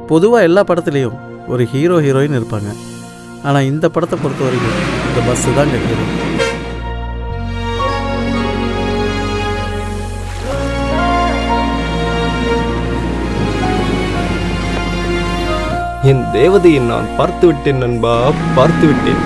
பொதுவாக எல்லா படத்துலேயும் ஒரு ஹீரோ ஹீரோயின் இருப்பாங்க ஆனால் இந்த படத்தை பொறுத்த வரைக்கும் இந்த பஸ்ஸு தான் ஹீரோ என் தேவதையை நான் பார்த்து விட்டேன் நண்பா பார்த்து விட்டேன்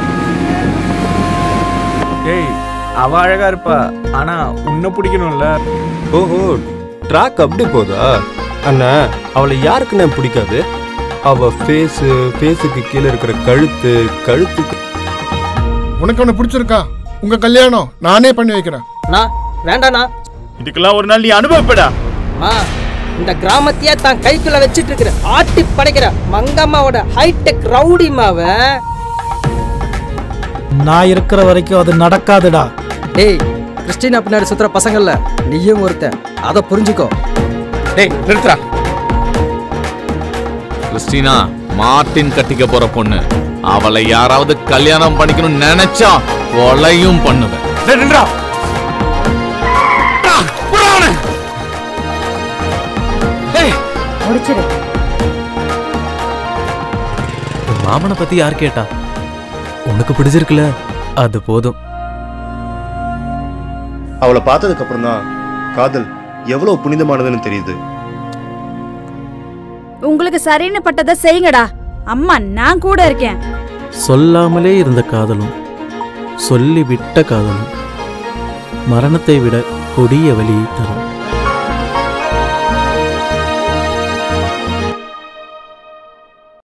ஏய் அவ அழகா இருப்பா ஆனா உன்னை பிடிக்கணும்ல ஓஹோ ட்ராக் அப்படி போதா அண்ணா அவளை யாருக்குண்ணே பிடிக்காது அவ ஃபேஸு ஃபேஸுக்கு கீழே இருக்கிற கழுத்து கழுத்துக்கு உனக்கு அவனை பிடிச்சிருக்கா உங்க கல்யாணம் நானே பண்ணி வைக்கிறேன் அண்ணா வேண்டாண்ணா இதுக்கெல்லாம் ஒரு நாள் நீ அனுபவப்படா அம்மா இந்த கிராமத்தையே தான் கைக்குள்ள வச்சிட்டு இருக்கிற ஆட்டி படைக்கிற மங்கம்மாவோட ஹைடெக் ரவுடி மாவன் நான் இருக்கிற வரைக்கும் அது நடக்காதுடா டேய் கிறிஸ்டினா பின்னாடி சுத்துற பசங்கள்ல நீயும் ஒருத்தன் அதை புரிஞ்சுக்கோ டேய் நிறுத்துறா கிறிஸ்டினா மார்ட்டின் கட்டிக்க போற பொண்ணு அவளை யாராவது கல்யாணம் பண்ணிக்கணும்னு நினைச்சா கொலையும் பண்ணுவேன் டேய் நின்றா முடிச்சிடு உன் மாமனை பத்தி யார் கேட்டா உனக்கு பிடிச்சிருக்குல அது போதும் அவளை பார்த்ததுக்கு அப்புறம் தான் காதல் எவ்வளவு புனிதமானதுன்னு தெரியுது உங்களுக்கு சரின்னு பட்டதை செய்யுங்கடா அம்மா நான் கூட இருக்கேன் சொல்லாமலே இருந்த காதலும் சொல்லி விட்ட காதலும் மரணத்தை விட கொடிய வழியை தரும்